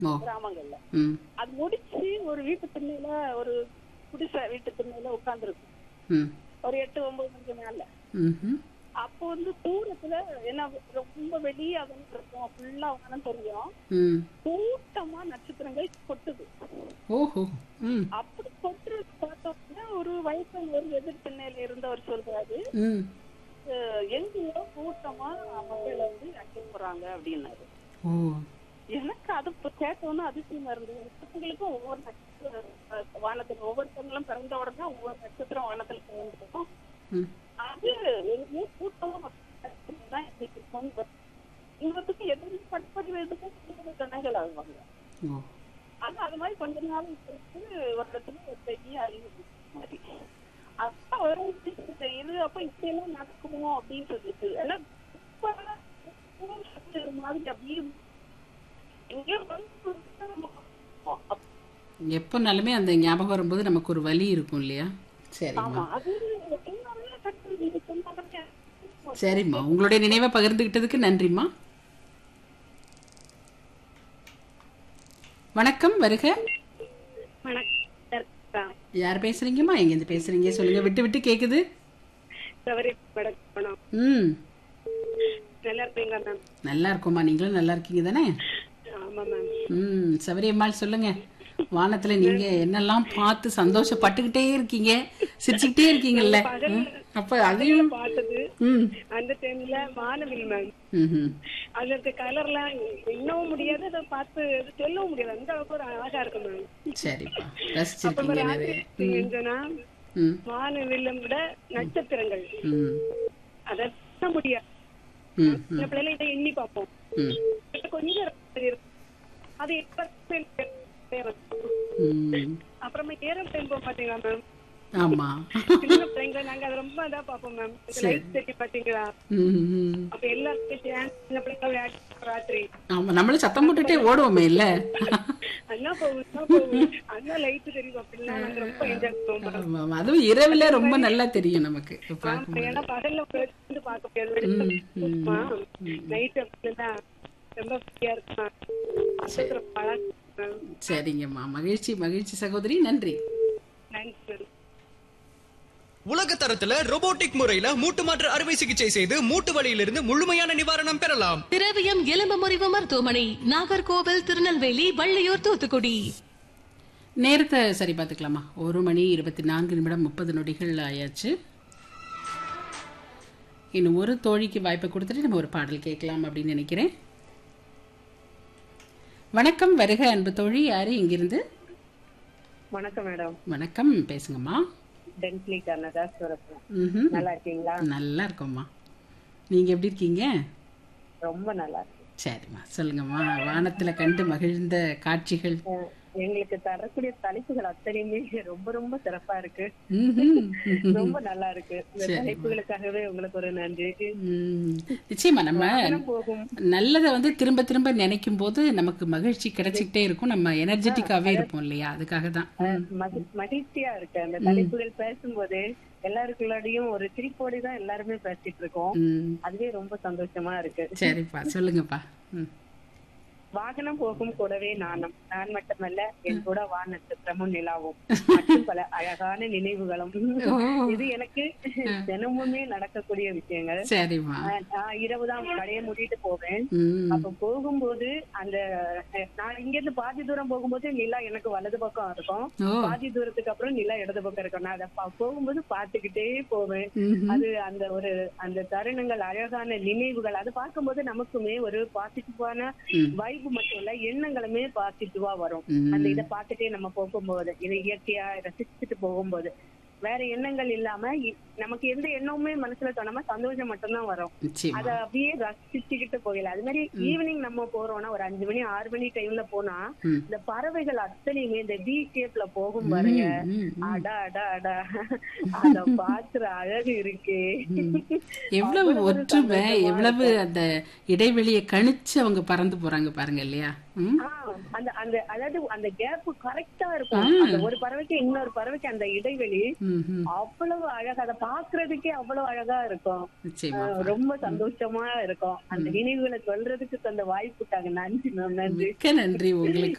ஓ கிராமங்கள்ல ம் அது முடிச்சு ஒரு வீட்டு திண்ணையில ஒரு குடிசை வீட்டு திண்ணையில உட்கார்ந்துருக்கும் ம் ஒரு எட்டு ஒன்பது மணிக்கு மேல ம்ஹும். அப்போ வந்து தூரத்துல என்ன ரொம்ப வெளியே அதன் இருக்கும் ஃபுல்லா வானம் தெரியும் ம் கூட்டமா நட்சத்திரங்கள் கொட்டுது ஓஹோ ம் அப்படி கொட்டுறது பார்த்தோம்னா ஒரு வயசு ஒரு எதிர் திண்ணையில இருந்தவர் சொல்றாரு ம் அஹ் எங்கேயோ கூட்டமா மக்கள் வந்து அழைக்க போறாங்க அப்படின்னாரு ஓ எனக்கு அது இப்ப கேட்டோன்னு அதிசயமா இருந்தது பசங்களுக்கும் ஒவ்வொரு நட்சத்திரம் அஹ், வானத்துல ஒவ்வொருத்தங்களும் பிறந்த உடனே ஒவ்வொரு நட்சத்திரம் வானத்துல பிறந்திருக்கும் ம் அது எங்கேயோ கூட்டமா மக்கள் தான் இன்னைக்கு இருக்கும். இவத்துக்கு எதிர்ப்பு பட்படி எதுக்கும் ஜனங்கள் ஆகுவாங்க ஓ அது அது மாதிரி கொஞ்ச நாள் கழிச்சு ஒரு இடத்துல ஒரு பெரிய அறிவு மாதிரி அப்ப ஒரு இது அப்ப இப்படி எல்லாம் நடக்குமோ அப்படின்னு சொல்லிட்டு ஏன்னா இப்ப ஒரு மாதிரி அப்படியே எங்கேயோ வந்து அப்ப- எப்போனாலுமே அந்த ஞாபகம் வரும்போது நமக்கு ஒரு வலி இருக்கும் இல்லையா சரிம்மா ஆமா அது இன்னொரு சட்டம் நீங்க சொன்ன மாதிரி சரிம்மா உங்களுடைய நினைவை பகிர்ந்துகிட்டதுக்கு நன்றிம்மா வணக்கம் வருக வணக்கம் யார் பேசுறீங்கம்மா எங்கேருந்து பேசுறீங்க சொல்லுங்க விட்டு விட்டு கேக்குது சவரி படம் ம் நல்லா இருப்பீங்களா மேம் நல்லா இருக்கோம்மா நீங்களும் நல்லா இருக்கீங்க தானே ஆமா மேம் ம் சபரியம்மாள் சொல்லுங்க வானத்துல நீங்க என்னெல்லாம் பார்த்து சந்தோஷப்பட்டுக்கிட்டே இருக்கீங்க சிரிச்சுக்கிட்டே இருக்கீங்கல்ல ம், அப்ப அதையும் பார்த்தது ம் அந்த டைம்ல வானவில் மேம் ம்ஹும். அதுல இருக்க கலர்லாம் இன்னமும் முடியாது அதை பார்த்து சொல்லவும் முடியாது அந்த அளவுக்கு ஒரு அழகா இருக்கும் மேம் சரிப்பா ரசிச்சிருக்கீங்க நிறைய சொன்னா ம் வானவில்லம் விட நட்சத்திரங்கள் ம் அதை சொல்ல முடியாது ம் ம் சின்ன பிள்ளைல இதை எண்ணி பார்ப்போம் ம் இது கொஞ்சம் இருக்கும். அது எப்ப ம் அப்புறமா ஏரோப்ளேன் போக பாத்தீங்களா மேம் ஆமா சின்ன பிள்ளைங்க நாங்க அதை ரொம்ப இதா பார்ப்போம் மேம் லைட் செட்டி பாத்தீங்களா ம், ம். அப்ப எல்லாருமே dance, சின்ன பிள்ளைங்க விளையாடி ராத்திரி ஆமா நம்மளும் சத்தம் போட்டுட்டே ஓடுவோமே இல்ல அண்ணா போகும் அண்ணா போகும் அண்ணா லைட் தெரியும் அப்படிலாம் நாங்க ரொம்ப என்ஜாய் பண்ணுவோம் ஆமா, ஆமா. அதுவும் இரவுல ரொம்ப நல்லா தெரியும் நமக்கு பார்க்கும் ஆமா, ஏன்னா பகல்ல வந்து பார்க்க முடியாது வெளிச்சமா நைட் அப்படின்னா ரொம்ப ஃப்ரீயா இருக்கும் அது ரொம்ப அழகா இருக்கும். சரிங்கம்மா மகிழ்ச்சி மகிழ்ச்சி சகோதரி நன்றி நன்றி மேம் உலக தரத்துல robotic முறையில மூட்டு மாற்று அறுவை சிகிச்சை செய்து மூட்டு வலியிலிருந்து முழுமையான நிவாரணம் பெறலாம் திரவியம் எலும்பு முறிவு மருத்துவமனை நாகர்கோவில் திருநெல்வேலி வள்ளியூர் தூத்துக்குடி நேரத்தை சரி பார்த்துக்கலாமா ஒரு மணி இருபத்தி நான்கு நிமிடம் முப்பது நொடிகள் ஆயாச்சு இன்னும் ஒரு தோழிக்கு வாய்ப்பை கொடுத்துட்டு நம்ம ஒரு பாடல் கேட்கலாம் அப்படின்னு நினைக்கிறேன் வணக்கம் வருக அன்பு தோழி யாரு இங்கிருந்து வணக்கம் மேடம் வணக்கம் பேசுங்கம்மா டென்ஸ்லி கர்ணதாஸ் வரப்போம் ம்ஹும். நல்லா இருக்கீங்களா நல்லா இருக்கோம்மா நீங்க எப்படி இருக்கீங்க ரொம்ப நல்லா இருக்கு சரிம்மா சொல்லுங்கம்மா வானத்துல கண்டு மகிழ்ந்த காட்சிகள் அஹ் எங்களுக்கு தரக்கூடிய தலைப்புகள் அத்தனையுமே ரொம்ப ரொம்ப சிறப்பா இருக்கு ம்ஹும். ரொம்ப நல்லா இருக்கு இந்த தலைப்புகளுக்காகவே உங்களுக்கு ஒரு நன்றி ம். நிச்சயமா நம்ம வானம் போகும் நல்லதை வந்து திரும்ப திரும்ப நினைக்கும் போது நமக்கு மகிழ்ச்சி கிடைச்சிக்கிட்டே இருக்கும் நம்ம எனர்ஜெட்டிக்காவே இருப்போம் இல்லையா அதுக்காக தான் அஹ் மகி- மகிழ்ச்சியா இருக்கு அந்த தலைப்புகள் பேசும்போது எல்லாருக்குள்ளாடியும் ஒரு சிரிப்போடு தான் எல்லாருமே பேசிட்டு இருக்கோம் ம். அதுவே ரொம்ப சந்தோஷமா இருக்கு சரிப்பா சொல்லுங்கப்பா ம். வாகனம் போகும் கூடவே நானும் நான் மட்டுமல்ல என் கூட வா நட்சத்திரமும் நிலாவும் மற்றும் பல அழகான நினைவுகளும் ஓ. இது எனக்கு தினமுமே நடக்கக்கூடிய விஷயங்கள் சரிம்மா அஹ் நான் இரவுதான் கடையை மூடிட்டு போவேன் ம். அப்ப போகும்போது அந்த அஹ், நான் இங்க இருந்து பாதி தூரம் போகும்போது நிலா எனக்கு வலது பக்கம் இருக்கும் ஓ பாதி தூரத்துக்கு அப்புறம் நிலா இடது பக்கம் இருக்கும் நான் அதை பா- போகும்போது பார்த்துக்கிட்டே போவேன் ம்ஹும். அது அந்த ஒரு அந்த தருணங்கள் அழகான நினைவுகள் அது பார்க்கும்போது நமக்குமே ஒரு பாசிட்டிவான ம். வைப் மட்டும் இல்ல எண்ணங்களுமே பாசிட்டிவா வரும் ம். அந்த இதை பார்த்துட்டே நம்ம போகும்போது இதை இயற்கையா ரசிச்சுட்டு போகும்போது வேற எண்ணங்கள் இல்லாம இ- நமக்கு எந்த எண்ணமுமே மனசுல தோணாம சந்தோஷம் மட்டும்தான் வரும் நிச்சயமா அத அப்படியே ரசிச்சுக்கிட்டு போகல அது மாதிரி ஈவினிங் நம்ம போறோம்னா ஒரு அஞ்சு மணி ஆறு மணி டைம்ல போனா ம். இந்த பறவைகள் அத்தனையுமே இந்த வி ஷேப்ல போகும் பாருங்க ம், ம். அடா அடா அடா அத பாக்குற அழகு இருக்கு எவ்வளவு ஒற்றுமை எவ்வளவு அந்த இடைவெளியை கணிச்சு அவங்க பறந்து போறாங்க பாருங்க இல்லையா ம் ஆ, அந்த அந்த அதாவது அந்த கேப் கரெக்டா இருக்கும் ஆ. அந்த ஒரு பறவைக்கு இன்னொரு பறவைக்கு அந்த இடைவெளி ம் ம் அவ்வளவு அழகா அதை பாக்குறதுக்கே அவ்வளவு அழகா இருக்கும் நிச்சயமா ஆ, ரொம்ப சந்தோஷமா இருக்கும் அந்த நினைவுகளை சொல்றதுக்கு அந்த வாய்ப்புட்டாங்க நன்றி மேம் நன்றி மிக்க நன்றி உங்களுக்கு